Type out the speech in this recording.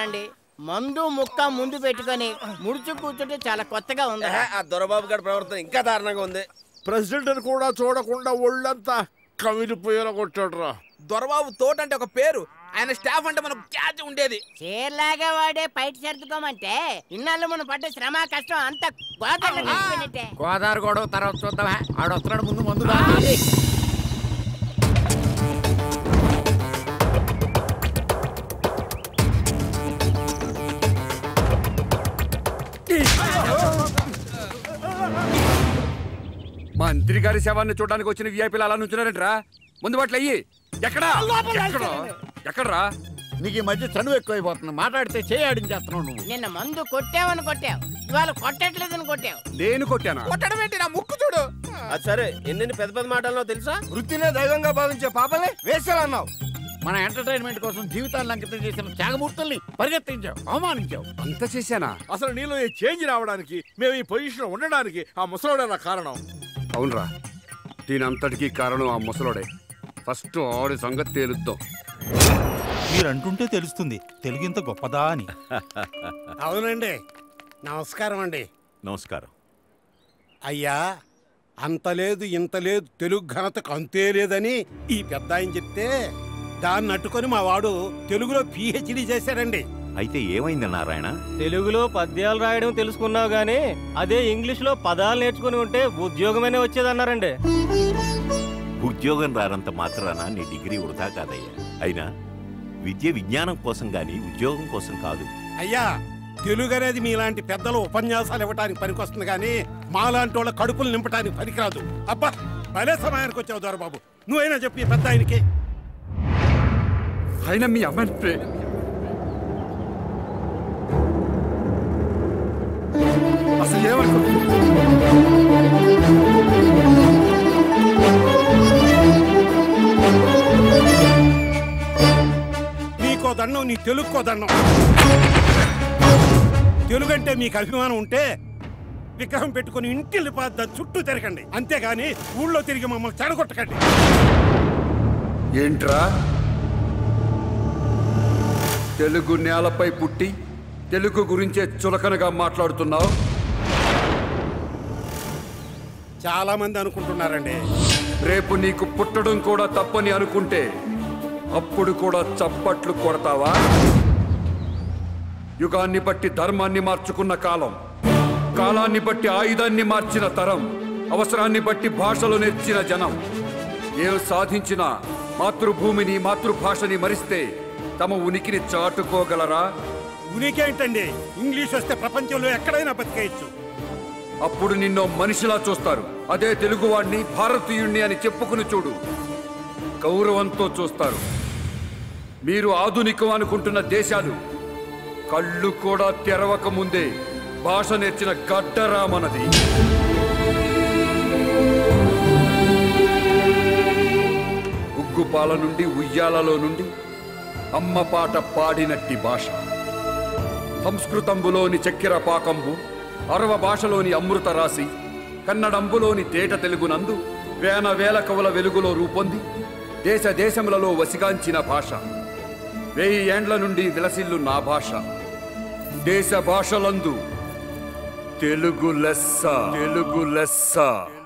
చూడండి మందు ముక్క ముందు పెట్టుకొని ముడుచు కూర్చుంటే చాలా కొత్తగా ఉంది ఏహే, ఆ దొరబాబు గారి ప్రవర్తన ఇంకా దారుణంగా ఉంది ప్రెసిడెంట్ కూడా చూడకుండా ఒళ్ళంతా కమిలిపోయేలా కొట్టాడు రా దొరబాబు తోట అంటే ఒక పేరు ఆయన స్టాఫ్ అంటే మనకు క్యాచ్ ఉండేది చీరలాగా వాడే పైట సర్దుకోమంటే ఇన్నాళ్ళు మనం పడ్డ శ్రమ కష్టం అంత గోదావరి కలిసిపోయినట్టే గోదావరి గొడవ తర్వాత చూద్దామా ఆడు వస్తున్నాడు ముందు మందు దా. మంత్రి గారి శవాన్ని చూడడానికి వచ్చిన విఐపీలు అలా నుంచున్నారంట్రా ముందు బట్లు అయ్యి ఎక్కడా ఎక్కడ ఎక్కడ్రా నీకు ఈ మధ్య చనువు ఎక్కువైపోతుంది మాట్లాడితే చేయాడించేస్తున్నావు నువ్వు నిన్న మందు కొట్టావని కొట్టావు ఇవాళ కొట్టట్లేదని కొట్టావు నేను కొట్టానా కొట్టడం ఏంటి నా ముక్కు చూడు అది సరే ఎన్ని పెద్ద పెద్ద మాటల్లో తెలుసా వృత్తినే దైవంగా భావించే పాపలే వేసేలన్నావు మన ఎంటర్టైన్మెంట్ కోసం జీవితాన్ని అంకితం చేసిన త్యాగమూర్తుల్ని పరిగెత్తించావు అవమానించావు అంత చేశానా అసలు నీలో ఈ చేంజ్ రావడానికి మేము ఈ పొజిషన్ ఉండడానికి ఆ ముసలోడేనా కారణం అవునరా దీనంతటికీ కారణం ఆ ముసలోడే ఫస్ట్ ఆడి సంగతి తేలుద్దాం మీరంటుంటే తెలుస్తుంది తెలుగు ఇంత గొప్పదా అని అవునండి నమస్కారం అండి నమస్కారం అయ్యా అంత లేదు ఇంత లేదు తెలుగు ఘనతకు అంతే లేదని ఈ పెద్ద ఆయన చెప్తే దాన్ని అట్టుకొని మా వాడు తెలుగులో పిహెచ్డి చేశాడండి అయితే ఏమైంది నారాయణ తెలుగులో పద్యాలు రాయడం తెలుసుకున్నావు గానీ అదే ఇంగ్లీష్ లో పదాలు నేర్చుకుని ఉంటే ఉద్యోగమైనా వచ్చేదన్నారండి ఉద్యోగం రానంత మాత్రాన నీ డిగ్రీ వృధా కాదయ్యా అయినా విద్య విజ్ఞానం కోసం గాని ఉద్యోగం కోసం కాదు అయ్యా తెలుగు అనేది మీలాంటి పెద్దలు ఉపన్యాసాలు ఇవ్వటానికి పనికొస్తుంది కానీ మాలాంటి వాళ్ళ కడుపులు నింపటానికి పనికిరాదు అబ్బా భలే సమయానికి వచ్చావు దొరబాబు నువ్వైనా చెప్పి ఈ పెద్ద ఆయనకి అయినా మీ అమ్మాయిని ప్రే- అసలు ఏమనుకో నీకో దండం నీ తెలుగుకో దండం తెలుగు అంటే మీకు అభిమానం ఉంటే విగ్రహం పెట్టుకుని ఇంటిల్లి పాద చుట్టూ తిరగండి అంతేగాని ఊళ్ళో తిరిగి మమ్మల్ని చెడగొట్టకండి ఏంట్రా తెలుగు నేలపై పుట్టి తెలుగు గురించే చులకనగా మాట్లాడుతున్నావు చాలా మంది అనుకుంటున్నారండి రేపు నీకు పుట్టడం కూడా తప్పని అనుకుంటే అప్పుడు కూడా చప్పట్లు కొడతావా యుగాన్ని బట్టి ధర్మాన్ని మార్చుకున్న కాలం కాలాన్ని బట్టి ఆయుధాన్ని మార్చిన తరం అవసరాన్ని బట్టి భాషలు నేర్చిన జనం ఏం సాధించినా మాతృభూమిని మాతృభాషని మరిస్తే తమ ఉనికిని చాటుకోగలరా ఉనికేంటండి ఇంగ్లీష్ వస్తే ప్రపంచంలో ఎక్కడైనా బతికేయచ్చు అప్పుడు నిన్నో మనిషిలా చూస్తారు అదే తెలుగువాణ్ణి భారతీయుణ్ణి అని చెప్పుకుని చూడు గౌరవంతో చూస్తారు మీరు ఆధునికం అనుకుంటున్న దేశాలు కళ్ళు కూడా తెరవక ముందే భాష నేర్చిన గడ్డరామనది ఉగ్గుపాల నుండి ఉయ్యాలలో నుండి అమ్మ పాట పాడినట్టి భాష సంస్కృతంబులోని చక్కెర పాకంబు అరవ భాషలోని అమృత రాశి కన్నడంబులోని తేట తెలుగునందు వేల వేల కవుల వెలుగులో రూపొంది దేశ దేశములలో వసిగాంచిన భాష వెయ్యి ఏండ్ల నుండి విలసిల్లు నా భాష దేశ భాషలందు తెలుగు లెస్స తెలుగు లెస్స